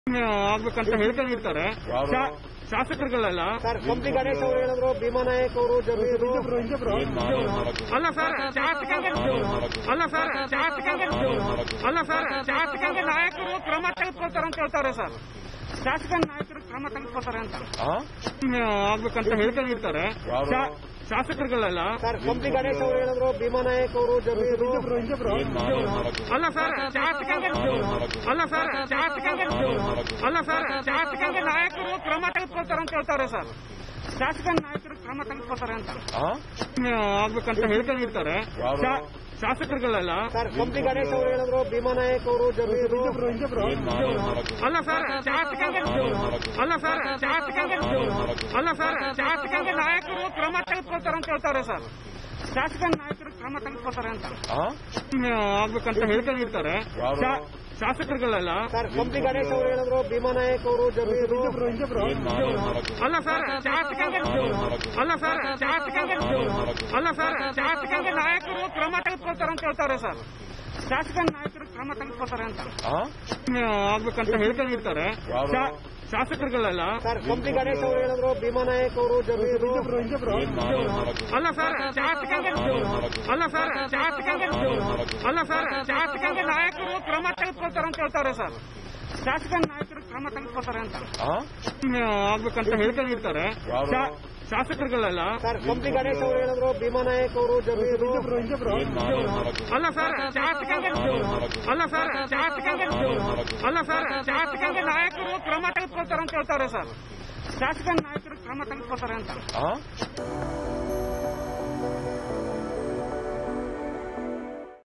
ಆಗ್ಬೇಕಂತ ಹೇಳ್ಕೊಂಡಿರ್ತಾರೆ ಯಾರು? ಶಾ- ಶಾಸಕರುಗಳೆಲ್ಲ ಸರ್ ಕಂಪ್ಲಿ ಗಣೇಶ್ ಅವರು ಹೇಳಿದ್ರು ಭೀಮಾ ನಾಯಕ್ ಅವರು ಜಮೀರು ಏನ್ ಮಾಡೋದು ಮಾಡಕ್ಕೆ ಅಲ್ಲ ಸರ್ ಶಾಸಕಾಂಗ ಅಲ್ಲ ಸರ್ ಶಾಸಕಾಂಗ ಅಲ್ಲ ಸರ್ ಶಾಸಕಾಂಗ ನಾಯಕರು ಕ್ರಮ ತೆಗೆದುಕೊಳ್ತಾರೆ ಅಂತ ಹೇಳ್ತಾರೆ ಸರ್ ಶಾಸಕಾಂಗ ನಾಯಕರು ಕ್ರಮ ತೆಗೆದುಕೊಳ್ತಾರೆ ಅಂತ ಆ? ಆಗ್ಬೇಕಂತ ಹೇಳ್ಕೊಂಡಿರ್ತಾರೆ ಯಾರು? ಶಾ- ಶಾಸಕರುಗಳೆಲ್ಲ ಸರ್ ಕಂಪ್ಲಿ ಗಣೇಶ್ ಅವರು ಹೇಳಿದ್ರು ಭೀಮಾ ನಾಯಕ್ ಅವರು ಜಮೀರು ಏನ್ ಮಾಡೋದು ಮಾಡಕ್ಕೆ ಅಲ್ಲ ಸರ್ ಶಾಸಕಾಂಗ ಅಲ್ಲ ಸರ್ ಶಾಸಕಾಂಗ ಅಲ್ಲ ಸರ್ ಶಾಸಕಾಂಗ ನಾಯಕರು ಕ್ರಮ ತೆಗೆದುಕೊಳ್ತಾರೆ ಅಂತ ಹೇಳ್ತಾರೆ ಸರ್ ಶಾಸಕಾಂಗ ನಾಯಕರು ಕ್ರಮ ತೆಗೆದುಕೊಳ್ತಾರೆ ಅಂತ ಆ? ಆಗ್ಬೇಕಂತ ಹೇಳ್ಕೊಂಡಿರ್ತಾರೆ ಯಾರು? ಶಾ- ಶಾಸಕರುಗಳೆಲ್ಲ ಸರ್ ಕಂಪ್ಲಿ ಗಣೇಶ್ ಅವರು ಹೇಳಿದ್ರು ಭೀಮಾ ನಾಯಕ್ ಅವರು ಜಮೀರು ಏನ್ ಮಾಡೋದು ಮಾಡಕ್ಕೆ ಅಲ್ಲ ಸರ್ ಶಾಸಕಾಂಗ ಅಲ್ಲ ಸರ್ ಶಾಸಕಾಂಗ ಅಲ್ಲ ಸರ್ ಶಾಸಕಾಂಗ ನಾಯಕರು ಕ್ರಮ ತೆಗೆದುಕೊಳ್ತಾರೆ ಅಂತ ಹೇಳ್ತಾರೆ ಸರ್ ಶಾಸಕಾಂಗ ನಾಯಕರು ಕ್ರಮ ತೆಗೆದುಕೊಳ್ತಾರೆ ಅಂತ ಆ? ಆಗ್ಬೇಕಂತ ಹೇಳ್ಕೊಂಡಿರ್ತಾರೆ ಯಾರು? ಶಾ- ಶಾಸಕರುಗಳೆಲ್ಲ ಸರ್ ಕಂಪ್ಲಿ ಗಣೇಶ್ ಅವರು ಹೇಳಿದ್ರು ಭೀಮಾ ನಾಯಕ್ ಅವರು ಜಮೀರು ಏನ್ ಮಾಡೋದು ಮಾಡಕ್ಕೆ ಅಲ್ಲ ಸರ್ ಶಾಸಕಾಂಗ ಅಲ್ಲ ಸರ್ ಶಾಸಕಾಂಗ ಅಲ್ಲ ಸರ್ ಶಾಸಕಾಂಗ ನಾಯಕರು ಕ್ರಮ ತೆಗೆದುಕೊಳ್ತಾರೆ ಅಂತ ಹೇಳ್ತಾರೆ ಸರ್ ಶಾಸಕಾಂಗ ನಾಯಕರು ಕ್ರಮ ತೆಗೆದುಕೊಳ್ತಾರೆ ಅಂತ ಆ? ಆಗ್ಬೇಕಂತ ಹೇಳ್ಕೊಂಡಿರ್ತಾರೆ ಯಾರು? ಶಾ- ಶಾಸಕರುಗಳೆಲ್ಲ ಸರ್ ಕಂಪ್ಲಿ ಗಣೇಶ್ ಅವರು ಹೇಳಿದ್ರು ಭೀಮಾ ನಾಯಕ್ ಅವರು ಜಮೀರು ಏನ್ ಮಾಡೋದು ಮಾಡಕ್ಕೆ ಅಲ್ಲ ಸರ್ ಶಾಸಕಾಂಗ ಅಲ್ಲ ಸರ್ ಶಾಸಕಾಂಗ ಅಲ್ಲ ಸರ್ ಶಾಸಕಾಂಗ ನಾಯಕರು ಕ್ರಮ ತೆಗೆದುಕೊಳ್ತಾರೆ ಅಂತ ಹೇಳ್ತಾರೆ ಸರ್ ಶಾಸಕಾಂಗ ನಾಯಕರು ಕ್ರಮ ತೆಗೆದುಕೊಳ್ತಾರೆ ಅಂತ ಆ? ಆಗ್ಬೇಕಂತ ಹೇಳ್ಕೊಂಡಿರ್ತಾರೆ ಯಾರು? ಶಾ- ಶಾಸಕರುಗಳೆಲ್ಲ ಸರ್ ಕಂಪ್ಲಿ ಗಣೇಶ್ ಅವರು ಹೇಳಿದ್ರು ಭೀಮಾ ನಾಯಕ್ ಅವರು ಜಮೀರು ಏನ್ ಮಾಡೋದು ಮಾಡಕ್ಕೆ ಅಲ್ಲ ಸರ್ ಶಾಸಕಾಂಗ ಅಲ್ಲ ಸರ್ ಶಾಸಕಾಂಗ ಅಲ್ಲ ಸರ್ ಶಾಸಕಾಂಗ ನಾಯಕರು ಕ್ರಮ ತೆಗೆದುಕೊಳ್ತಾರೆ ಅಂತ ಹೇಳ್ತಾರೆ ಸರ್ ಶಾಸಕಾಂಗ ನಾಯಕರು ಕ್ರಮ ತೆಗೆದುಕೊಳ್ತಾರೆ ಅಂತ ಆ?